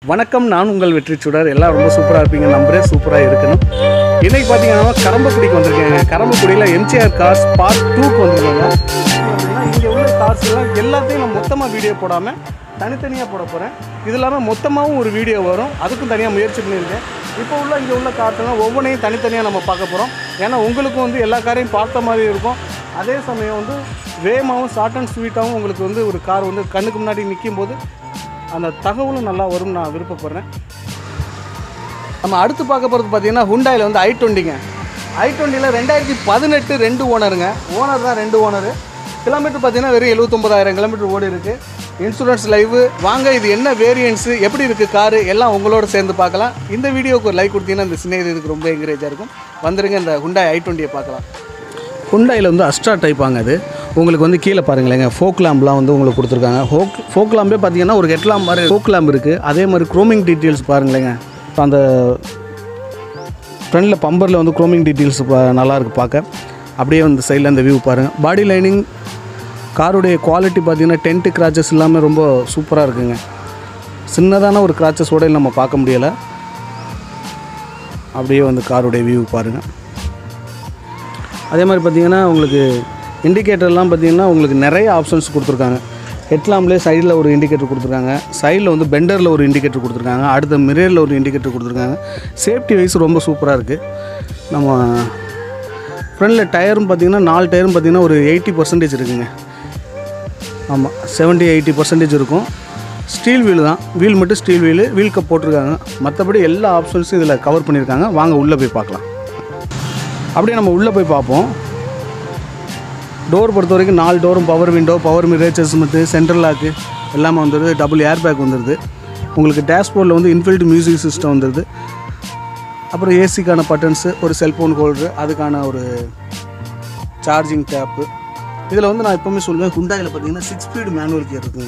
வணக்கம் நான் உங்கள் வெற்றி சுடர் எல்லாம் ரொம்ப சூப்பராக இருப்பீங்க நம்புறேன் சூப்பராக இருக்கணும் இன்னைக்கு பார்த்தீங்கன்னா கரம்பக்குடிக்கு வந்திருக்கேங்க கரம்பக்குடியில் எம்ஜிஆர் கார்ஸ் பார்ட் டூக்கு வந்திருக்கேங்க இங்கே உள்ள கார்ஸ் எல்லாம் எல்லாத்தையும் நான் மொத்தமாக வீடியோ போடாமல் தனித்தனியாக போட போகிறேன் இது இல்லாமல் மொத்தமாகவும் ஒரு வீடியோ வரும் அதுக்கும் தனியாக முயற்சி பண்ணியிருக்கேன் இப்போ உள்ள இங்கே உள்ள கார்ஸ் எல்லாம் ஒவ்வொன்றையும் தனித்தனியாக நம்ம பார்க்க போகிறோம் ஏன்னா உங்களுக்கும் வந்து எல்லா காரையும் பார்த்த மாதிரி இருக்கும் அதே சமயம் வந்து வேகமாகவும் ஷார்ட் அண்ட் ஸ்வீட்டாகவும் உங்களுக்கு வந்து ஒரு கார் வந்து கண்ணுக்கு முன்னாடி நிற்கும் போது அந்த தகவலும் நல்லா வரும்னு நான் விருப்பப்படுறேன் நம்ம அடுத்து பார்க்க போகிறது பார்த்தீங்கன்னா ஹுண்டாயில் வந்து ஐ டுவெண்ட்டிங்க ஐ டுவெண்ட்டியில் ரெண்டாயிரத்தி பதினெட்டு ரெண்டு ஓனருங்க ஓனர் தான் ரெண்டு ஓனரு கிலோமீட்டர் பார்த்தீங்கன்னா வெறும் எழுபத்தொம்பதாயிரம் கிலோமீட்டர் ஓடி இருக்குது இன்சூரன்ஸ் லைவு வாங்க இது என்ன வேரியன்ஸு எப்படி இருக்குது காரு எல்லாம் உங்களோட சேர்ந்து பார்க்கலாம் இந்த வீடியோக்கு ஒரு லைக் கொடுத்தீங்கன்னா இந்த சின்ன இதுக்கு ரொம்ப என்கரேஜாக இருக்கும் வந்துருங்க இந்த ஹுண்டாய் ஐ டுவெண்ட்டியை பார்க்கலாம் ஹுண்டாயில் வந்து அஸ்ட்ரா டைப்பாங்க அது உங்களுக்கு வந்து கீழே பாருங்களேங்க ஃபோக் லேம்ப்லாம் வந்து உங்களுக்கு கொடுத்துருக்காங்க ஃபோக் ஃபோக் லேம்பே பார்த்தீங்கன்னா ஒரு ஹெட் லேம்ப் மாதிரி ஃபோக் லேம்ப் இருக்குது அதே மாதிரி க்ரோமிங் டீட்டெயில்ஸ் பாருங்களேங்க இப்போ அந்த ஃப்ரண்டில் பம்பரில் வந்து க்ரோமிங் டீட்டெயில்ஸ் நல்லா இருக்கு பார்க்க அப்படியே வந்து சைடில் அந்த வியூ பாருங்கள் பாடி லைனிங் காருடைய குவாலிட்டி பார்த்தீங்கன்னா டென்ட்டு கிராச்சஸ் எல்லாமே ரொம்ப சூப்பராக இருக்குங்க சின்னதான ஒரு கிராச்சஸோட நம்ம பார்க்க முடியலை அப்படியே வந்து காருடைய வியூ பாருங்கள் அதே மாதிரி பார்த்தீங்கன்னா உங்களுக்கு இண்டிகேட்டர்லாம் பார்த்தீங்கன்னா உங்களுக்கு நிறைய ஆப்ஷன்ஸ் கொடுத்துருக்காங்க ஹெட்லாம்லேயே சைடில் ஒரு இண்டிகேட்டர் கொடுத்துருக்காங்க சைடில் வந்து பெண்டரில் ஒரு இண்டிகேட்டர் கொடுத்துருக்காங்க அடுத்த மிரரில் ஒரு இண்டிகேட்டர் கொடுத்துருக்காங்க சேஃப்டி வைஸ் ரொம்ப சூப்பராக இருக்குது நம்ம ஃப்ரண்டில் டயரும் பார்த்தீங்கன்னா நாலு டயரும் பார்த்தீங்கன்னா ஒரு எயிட்டி பர்சன்டேஜ் இருக்குங்க ஆமாம் செவன்ட்டி எயிட்டி பர்சன்டேஜ் இருக்கும் ஸ்டீல் வீல் தான் வீல் மட்டும் ஸ்டீல் வீல் வீல் கப் போட்டிருக்காங்க மற்றபடி எல்லா ஆப்ஷன்ஸும் இதில் கவர் பண்ணியிருக்காங்க வாங்க உள்ளே போய் பார்க்கலாம் அப்படியே நம்ம உள்ளே போய் பார்ப்போம் டோர் பொறுத்த வரைக்கும் நாலு டோரும் power window power mirror adjustment central lock எல்லாமே வந்துடுது டபுள் ஏர் பேக் வந்துடுது உங்களுக்கு டேஷ்போர்டில் வந்து இன்ஃபில்ட் மியூசிக் சிஸ்டம் வந்துடுது அப்புறம் ஏசிக்கான பட்டன்ஸு ஒரு செல்ஃபோன் ஹோல்டரு அதுக்கான ஒரு சார்ஜிங் டேப்பு இதில் வந்து நான் எப்போவுமே சொல்லுவேன் குண்டாயில் பார்த்தீங்கன்னா சிக்ஸ் ஸ்பீடு மேனுவல் கியர் இருக்குங்க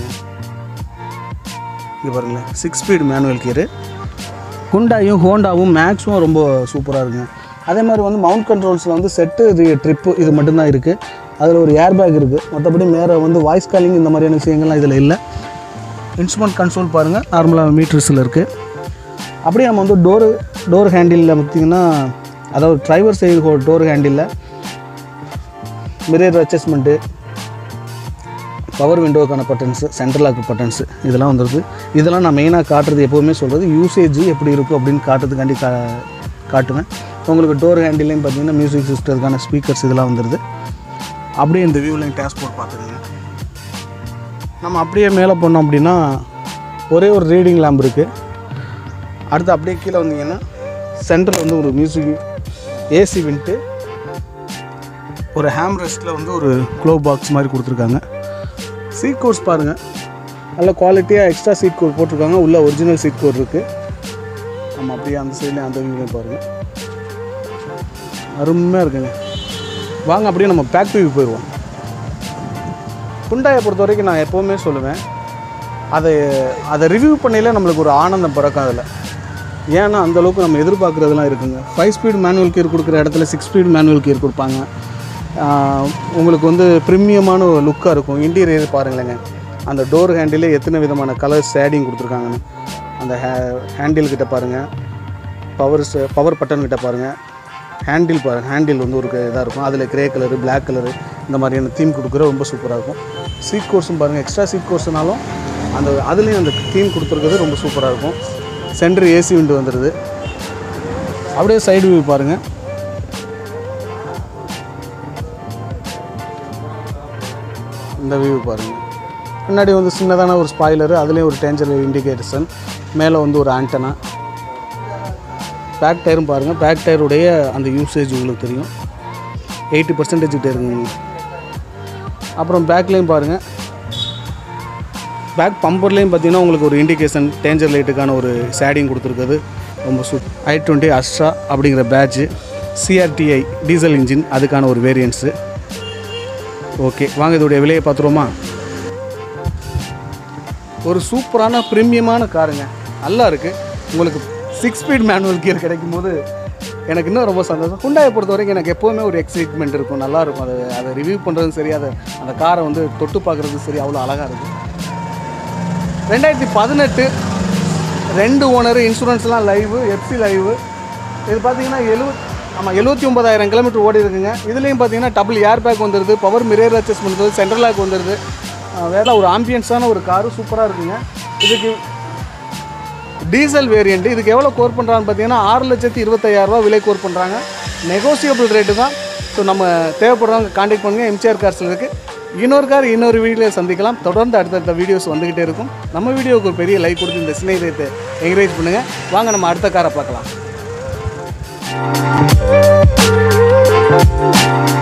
இங்கே பாருங்களேன் சிக்ஸ் ஸ்பீடு மேனுவல் கியரு ஹுண்டாயும் ஹோண்டாவும் மேக்ஸும் ரொம்ப சூப்பராக இருக்குங்க அதே மாதிரி வந்து மவுண்ட் கண்ட்ரோல்ஸில் வந்து செட்டு இது ட்ரிப்பு இது மட்டும்தான் இருக்குது அதில் ஒரு ஏர் பேக் இருக்குது மற்றபடி மேலே வந்து வாய்ஸ் காலிங் இந்த மாதிரியான விஷயங்கள்லாம் இதில் இல்லை இன்ஸ்ட்ருமெண்ட் கன்சோல் பாருங்கள் நார்மலாக மீட்டர்ஸில் இருக்குது அப்படியே நம்ம வந்து டோரு டோர் ஹேண்டிலில் பார்த்திங்கன்னா அதாவது டிரைவர் சைடு டோர் ஹேண்டிலில் மிரர் அட்ஜஸ்ட்மெண்ட்டு பவர் விண்டோக்கான பட்டன்ஸு சென்ட்ரல் லாக் பட்டன்ஸு இதெல்லாம் வந்துடுது இதெல்லாம் நான் மெயினாக காட்டுறது எப்போவுமே சொல்கிறது யூசேஜ் எப்படி இருக்கும் அப்படின்னு காட்டுறதுக்காண்டி கா காட்டுவேன் உங்களுக்கு டோர் ஹேண்டிலையும் பார்த்தீங்கன்னா மியூசிக் சிஸ்டத்துக்கான ஸ்பீக்கர்ஸ் இதெல்லாம் வந்துடுது அப்படியே இந்த வியூலையும் டேஷ்போர்ட் பார்த்துக்கோங்க நம்ம அப்படியே மேலே போனோம் அப்படின்னா ஒரே ஒரு ரீடிங் லேம்ப் இருக்குது அடுத்து அப்படியே கீழே வந்தீங்கன்னா சென்டரில் வந்து ஒரு மியூசிக் ஏசி வின்ட்டு ஒரு ஹேம் ரெஸ்ட்டில் வந்து ஒரு க்ளோ பாக்ஸ் மாதிரி கொடுத்துருக்காங்க சீட் கோர்ஸ் பாருங்கள் நல்ல குவாலிட்டியாக எக்ஸ்ட்ரா சீட் கோர் போட்டிருக்காங்க உள்ள ஒரிஜினல் சீட் கோர் இருக்குது நம்ம அப்படியே அந்த சைட்லேயும் அந்த வியூலையும் பாருங்கள் அருமையாக இருக்குங்க வாங்க அப்படியே நம்ம பேக் வியூ போயிடுவோம் குண்டாயை பொறுத்த வரைக்கும் நான் எப்போவுமே சொல்லுவேன் அதை அதை ரிவ்யூ பண்ணையில் நம்மளுக்கு ஒரு ஆனந்தம் பிறக்கும் அதில் ஏன்னா அந்தளவுக்கு நம்ம எதிர்பார்க்குறதுலாம் இருக்குங்க ஃபைவ் ஸ்பீட் மேனுவல் கியர் கொடுக்குற இடத்துல சிக்ஸ் ஸ்பீட் மேனுவல் கியர் கொடுப்பாங்க ஆஹ் உங்களுக்கு வந்து ப்ரீமியமான ஒரு லுக்காக இருக்கும் இன்டீரியர் பாருங்களேங்க அந்த டோர் ஹேண்டிலே எத்தனை விதமான கலர் ஷேடிங் கொடுத்துருக்காங்கன்னு அந்த ஹே ஹேண்டில் கிட்ட பாருங்கள் பவர் பவர் பட்டன் கிட்ட பாருங்கள் ஹேண்டில் பாருங்கள் ஹேண்டில் வந்து ஒரு இதாக இருக்கும் அதில் கிரே கலரு Black கலரு இந்த மாதிரியான தீம் கொடுக்குற ரொம்ப சூப்பராக இருக்கும் சீட் கோர்ஸும் பாருங்கள் எக்ஸ்ட்ரா சீட் கோர்ஸ்னாலும் அந்த அதுலேயும் அந்த தீம் கொடுத்துருக்கிறது ரொம்ப சூப்பராக இருக்கும் சென்டர் ஏசி விண்டு வந்துடுது அப்படியே சைடு வியூ பாருங்கள் இந்த வியூ பாருங்கள் முன்னாடி வந்து சின்னதான ஒரு ஸ்பாய்லரு அதுலேயும் ஒரு டேஞ்சர் இண்டிகேட்டர்ஸன் மேலே வந்து ஒரு ஆண்டனா பேக் டயரும் பாருங்கள் பேக் டயருடைய அந்த யூசேஜ் உங்களுக்கு தெரியும் எயிட்டி பர்சன்டேஜ் கிட்ட இருக்குங்க அப்புறம் பேக்லேயும் பாருங்கள் பேக் பம்பர்லேயும் பார்த்தீங்கன்னா உங்களுக்கு ஒரு இண்டிகேஷன் டேஞ்சர் லைட்டுக்கான ஒரு ஷேடிங் கொடுத்துருக்குது ரொம்ப சூப் ஐ டுவெண்ட்டி அஸ்ட்ரா அப்படிங்கிற பேட்ச்சு சிஆர்டிஐ டீசல் இன்ஜின் அதுக்கான ஒரு வேரியன்ஸு ஓகே வாங்க இதோடைய விலையை பார்த்துருவோமா ஒரு சூப்பரான ப்ரீமியமான காருங்க நல்லா இருக்குது உங்களுக்கு சிக்ஸ் ஸ்பீட் மேனுவல் கியர் கிடைக்கும் போது எனக்கு இன்னும் ரொம்ப சந்தோஷம் ஹுண்டாயை பொறுத்த வரைக்கும் எனக்கு எப்போவுமே ஒரு எக்ஸைட்மெண்ட் இருக்கும் நல்லா இருக்கும் அதை அதை ரிவ்யூ பண்ணுறதும் சரி அதை அந்த காரை வந்து தொட்டு பார்க்குறதும் சரி அவ்வளோ அழகாக இருக்கும் ரெண்டாயிரத்தி பதினெட்டு ரெண்டு ஓனர் இன்சூரன்ஸ்லாம் லைவு எஃப்சி லைவு இது பார்த்தீங்கன்னா எழுபத் ஆமாம் எழுபத்தி ஒன்பதாயிரம் கிலோமீட்டர் ஓடி இருக்குங்க இதுலேயும் பார்த்தீங்கன்னா டபுள் ஏர் பேக் வந்துடுது பவர் மிரர் அட்ஜஸ்ட்மெண்ட் வந்துடுது சென்ட்ரல் லாக் வந்துடுது அஹ் வேற ஒரு ஆம்பியன்ஸான ஒரு காரு சூப்பராக இருக்குங்க இதுக்கு டீசல் வேரியண்ட் இதுக்கு எவ்வளோ கோர் பண்ணுறான்னு பார்த்தீங்கன்னா ஆறு லட்சத்தி இருபத்தையாயிரரூபா விலை கோர் பண்ணுறாங்க நெகோசியபிள் ரேட்டு தான் ஸோ நம்ம தேவைப்படுறவங்க காண்டாக்ட் பண்ணுங்கள் எம்ஜிஆர் கார்ஸில் இருக்குது இன்னொரு கார் இன்னொரு வீடியோவில் சந்திக்கலாம் தொடர்ந்து அடுத்தடுத்த வீடியோஸ் வந்துக்கிட்டே இருக்கும் நம்ம வீடியோவுக்கு ஒரு பெரிய லைக் கொடுத்து இந்த சிநேகிதத்தை என்கரேஜ் பண்ணுங்கள் வாங்க நம்ம அடுத்த காரை பார்க்கலாம்